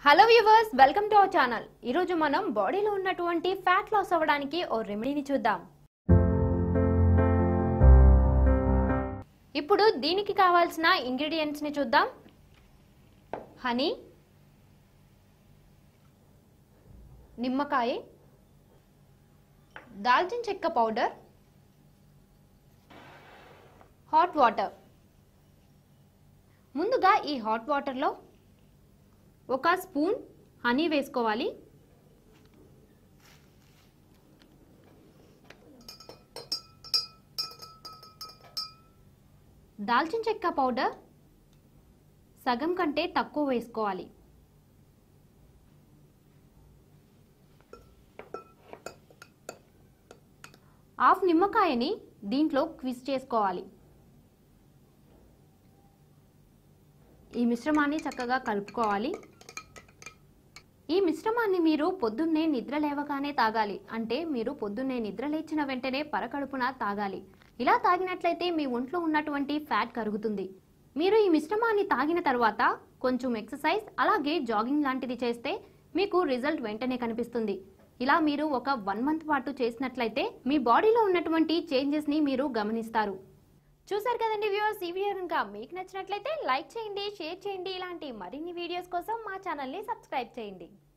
hello viewers welcome to our channel ఈరోజు మనం బాడీలో ఉన్నటువంటి ఫ్యాట్ లాస్ అవ్వడానికి ఓ రెమెడీని చూద్దాం ఇప్పుడు దీనికి కావాల్సిన ఇంగ్రీడియంట్స్ని చూద్దాం హనీ నిమ్మకాయ దాల్చిన చెక్క పౌడర్ హాట్ వాటర్ ముందుగా ఈ హాట్ వాటర్లో ఒక స్పూన్ హనీ వేసుకోవాలి దాల్చిన చెక్క పౌడర్ సగం కంటే తక్కువ వేసుకోవాలి హాఫ్ నిమ్మకాయని దీంట్లో క్విజ్ చేసుకోవాలి ఈ మిశ్రమాన్ని చక్కగా కలుపుకోవాలి ఈ మిశ్రమాన్ని మీరు పొద్దున్నే నిద్ర లేవగానే తాగాలి అంటే మీరు పొద్దున్నే నిద్ర లేచిన వెంటనే పరకడుపున తాగాలి ఇలా తాగినట్లయితే మీ ఒంట్లో ఉన్నటువంటి ఫ్యాట్ కరుగుతుంది మీరు ఈ మిశ్రమాన్ని తాగిన తర్వాత కొంచెం ఎక్సర్సైజ్ అలాగే జాగింగ్ లాంటిది చేస్తే మీకు రిజల్ట్ వెంటనే కనిపిస్తుంది ఇలా మీరు ఒక వన్ మంత్ పాటు చేసినట్లయితే మీ బాడీలో ఉన్నటువంటి చేంజెస్ ని మీరు గమనిస్తారు చూసారు కదండి వ్యూవర్స్ ఈ వీడియో కనుక మీకు నచ్చినట్లయితే లైక్ చేయండి షేర్ చేయండి ఇలాంటి మరిన్ని వీడియోస్ కోసం మా ఛానల్ని సబ్స్క్రైబ్ చేయండి